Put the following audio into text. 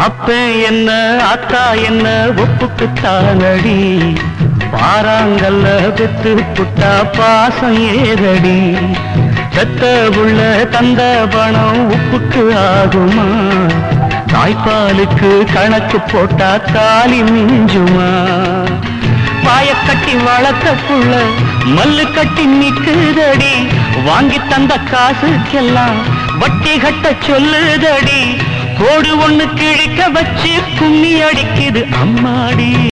அப்ப என்ன அத்தா என்ன ஒப்புக்குத்தானடி பாறாங்கல்ல பெத்து புட்டா பாசம் ஏதடி செத்த உள்ள தந்த பணம் உப்புக்கு ஆகுமா தாய்ப்பாலுக்கு கணக்கு போட்டா தாலி மிஞ்சுமா பாய கட்டி வளர்த்த புள்ள மல்லு கட்டி நிக்குதடி வாங்கி தந்த காசுக்கெல்லாம் வட்டி கட்ட சொல்லுதடி கோடு ஒண்ணு கிழிக்க வச்சு கும்மி அடிக்குது அம்மாடி